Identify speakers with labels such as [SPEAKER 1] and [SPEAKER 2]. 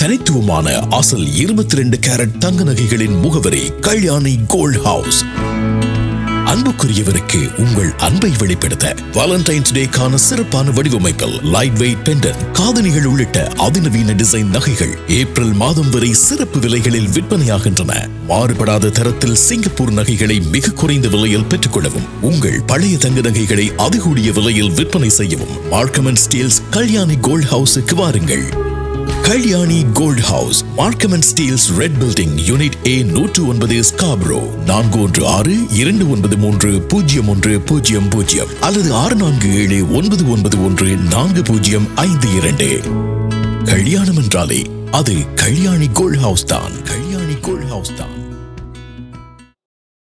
[SPEAKER 1] தனித்துவமான அசல் இருபத்தி ரெண்டு கேரட் தங்க நகைகளின் முகவரி கல்யாணி கோல்ட் ஹவுஸ் அன்புக்குரியவருக்கு உங்கள் அன்பை வெளிப்படுத்த வாலண்டைன்ஸ் டேக்கான சிறப்பான வடிவமைப்பில் லைட் வெயிட் பெண்டன் காதணிகள் உள்ளிட்ட அதிநவீன டிசைன் நகைகள் ஏப்ரல் மாதம் வரை சிறப்பு விலைகளில் விற்பனையாகின்றன மாறுபடாத தரத்தில் சிங்கப்பூர் நகைகளை மிக குறைந்த விலையில் பெற்றுக்கொள்ளவும் உங்கள் பழைய தங்க நகைகளை அதிகூடிய விலையில் விற்பனை செய்யவும் Markham and steels Kalyani gold ஹவுஸுக்கு வாருங்கள் Kalyani gold house Markham and steels red building unit A நூற்று ஒன்பது ஸ்காப்ரோ நான்கு ஒன்று ஆறு இரண்டு ஒன்பது மூன்று பூஜ்ஜியம் ஒன்று பூஜ்ஜியம் பூஜ்ஜியம் அல்லது ஆறு நான்கு ஏழு ஒன்பது ஒன்பது ஒன்று நான்கு பூஜ்ஜியம் ஐந்து இரண்டு கல்யாணம் என்றாலே அது கல்யாணி கோல்ட் ஹவுஸ் தான் கல்யாணி கோல்ட் ஹவுஸ் தான்